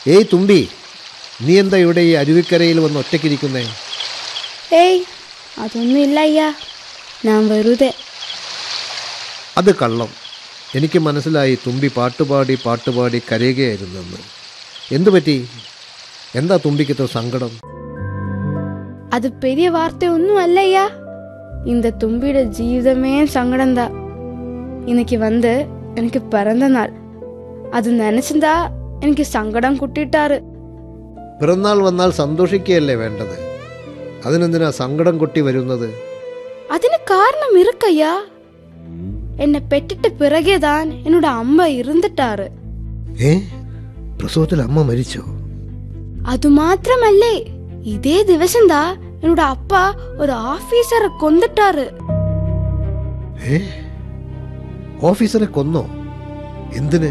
ഏയ് തുമ്പി നീ എന്താ ഇവിടെ ഈ അരുവിക്കരയിൽ വന്ന് ഒറ്റയ്ക്കിരിക്കുന്നേ ഏയ് അതൊന്നും ഇല്ല അയ്യാ ഞാൻ വെറുതെ അത് കള്ളം എനിക്ക് മനസ്സിലായി തുമ്പി പാട്ടുപാടി പാട്ടുപാടി കരയുകയായിരുന്നെന്ന് എന്തു പറ്റി എന്താ തുമ്പിക്ക് ഇത്ര സങ്കടം அது பெரிய வார்த்தை ஒன்றும் அல்லையா இந்த தும்பியோட ஜீவிதமே சங்கடம் தான் இன்னைக்கு வந்து எனக்கு பிறந்த நாள் அது நினைச்சிருந்தா എനിക്ക് സങ്കടം കുട്ടിയിട്ടാറ് പിറന്നാൾ വന്നാൽ സന്തോഷിക്കുകയല്ലേ വേണ്ടത് അതിനെന്തിനാ സങ്കടം കൊട്ടി വരുന്നത് അതിന് കാരണം ഇറുക്കയ്യാ എന്നെ പെറ്റിട്ട് പിറകെതാൻ എന്നോട് അമ്മ ഇരുന്നിട്ടാറ് ഏ പ്രസവത്തിൽ അമ്മ മരിച്ചോ അത് മാത്രമല്ലേ ഇതേ ദിവസം താ എന്നോട് അപ്പ ഒരു ഓഫീസറെ കൊന്നിട്ടാറ് ഏ ഓഫീസറെ കൊന്നോ എന്തിന്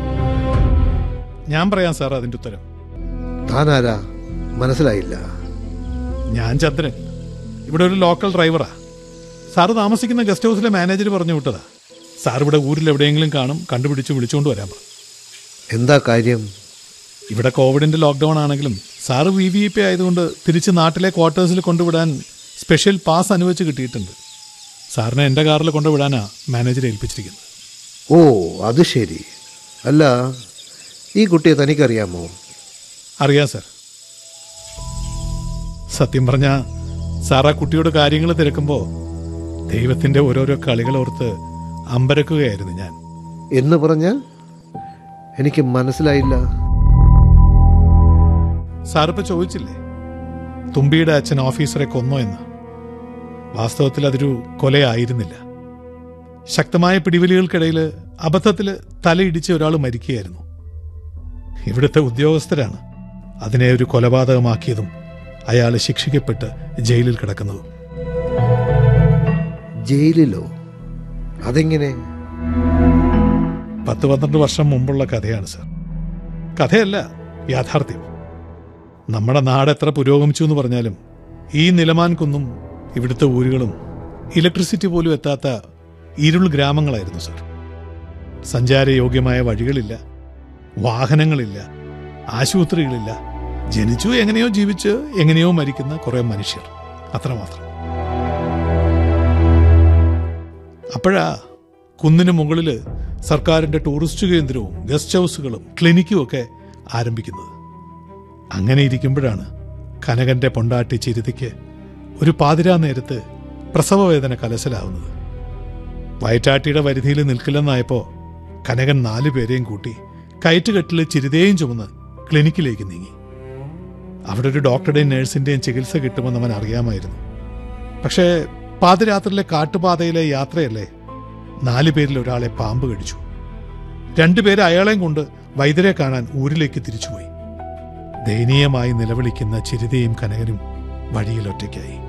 ഞാൻ പറയാം സാർ അതിന്റെ ഉത്തരം താനാരാ മനസ്സിലായില്ല ഞാൻ ചന്ദ്രൻ ഇവിടെ ഒരു ലോക്കൽ ഡ്രൈവറാ സാറ് താമസിക്കുന്ന ഗസ്റ്റ് ഹൗസിലെ മാനേജർ പറഞ്ഞു വിട്ടതാ സാർ ഇവിടെ ഊരിൽ എവിടെയെങ്കിലും കാണും കണ്ടുപിടിച്ച് വിളിച്ചുകൊണ്ട് വരാൻ പറഞ്ഞു എന്താ കാര്യം ഇവിടെ കോവിഡിന്റെ ലോക്ക്ഡൌൺ ആണെങ്കിലും സാറ് വി വി പി ആയതുകൊണ്ട് തിരിച്ച് നാട്ടിലെ ക്വാർട്ടേഴ്സിൽ കൊണ്ടുവിടാൻ സ്പെഷ്യൽ പാസ് അനുവദിച്ച് കിട്ടിയിട്ടുണ്ട് സാറിനെ എൻ്റെ കാറിൽ കൊണ്ടുവിടാനാ മാനേജർ ഏൽപ്പിച്ചിരിക്കുന്നത് ഓ അത് ശരി അല്ല ഈ കുട്ടിയെ തനിക്കറിയാമോ അറിയാം സാർ സത്യം പറഞ്ഞ സാർ ആ കുട്ടിയോട് കാര്യങ്ങൾ തിരക്കുമ്പോൾ ദൈവത്തിന്റെ ഓരോരോ കളികൾ ഓർത്ത് അമ്പരക്കുകയായിരുന്നു ഞാൻ എന്ന് പറഞ്ഞാൽ എനിക്ക് മനസ്സിലായില്ല സാറിപ്പോ ചോദിച്ചില്ലേ തുമ്പിയുടെ അച്ഛൻ ഓഫീസറെ കൊന്നോ എന്ന് വാസ്തവത്തിൽ അതൊരു കൊലയായിരുന്നില്ല ശക്തമായ പിടിവലികൾക്കിടയിൽ അബദ്ധത്തിൽ തലയിടിച്ച് ഒരാൾ മരിക്കുകയായിരുന്നു ഇവിടുത്തെ ഉദ്യോഗസ്ഥരാണ് അതിനെ ഒരു കൊലപാതകമാക്കിയതും അയാൾ ശിക്ഷിക്കപ്പെട്ട് ജയിലിൽ കിടക്കുന്നതും ജയിലിലോ അതെങ്ങനെ പത്ത് പന്ത്രണ്ട് വർഷം മുമ്പുള്ള കഥയാണ് സർ കഥയല്ല യാഥാർത്ഥ്യം നമ്മുടെ നാട് എത്ര പുരോഗമിച്ചു എന്ന് പറഞ്ഞാലും ഈ നിലമാൻ കുന്നും ഇവിടുത്തെ ഊരുകളും ഇലക്ട്രിസിറ്റി പോലും എത്താത്ത ഇരുൾ ഗ്രാമങ്ങളായിരുന്നു സർ സഞ്ചാരയോഗ്യമായ വഴികളില്ല വാഹനങ്ങളില്ല ആശുപത്രികളില്ല ജനിച്ചു എങ്ങനെയോ ജീവിച്ച് എങ്ങനെയോ മരിക്കുന്ന കുറെ മനുഷ്യർ അത്രമാത്രം അപ്പോഴാ കുന്നിന് മുകളിൽ സർക്കാരിന്റെ ടൂറിസ്റ്റ് കേന്ദ്രവും ഗസ്റ്റ് ഹൗസുകളും ക്ലിനിക്കും ഒക്കെ ആരംഭിക്കുന്നത് അങ്ങനെ ഇരിക്കുമ്പോഴാണ് കനകന്റെ പൊണ്ടാട്ടി ചിരുതിക്ക് ഒരു പാതിരാ നേരത്ത് പ്രസവവേദന കലശലാവുന്നത് വയറ്റാട്ടിയുടെ പരിധിയിൽ നിൽക്കില്ലെന്നായപ്പോ കനകൻ നാലു പേരെയും കൂട്ടി കയറ്റുകെട്ടിൽ ചിരുതയും ചുമന്ന് ക്ലിനിക്കിലേക്ക് നീങ്ങി അവിടെ ഒരു ഡോക്ടറുടെയും നഴ്സിന്റെയും ചികിത്സ കിട്ടുമെന്ന് അവൻ അറിയാമായിരുന്നു പക്ഷേ പാതിരാത്രിയിലെ കാട്ടുപാതയിലെ യാത്രയല്ലേ നാലു പേരിൽ ഒരാളെ പാമ്പ് കടിച്ചു രണ്ടുപേരെ അയാളെയും കൊണ്ട് വൈദ്യരെ കാണാൻ ഊരിലേക്ക് തിരിച്ചുപോയി ദയനീയമായി നിലവിളിക്കുന്ന ചിരിതയും കനകനും വഴിയിൽ ഒറ്റയ്ക്കായി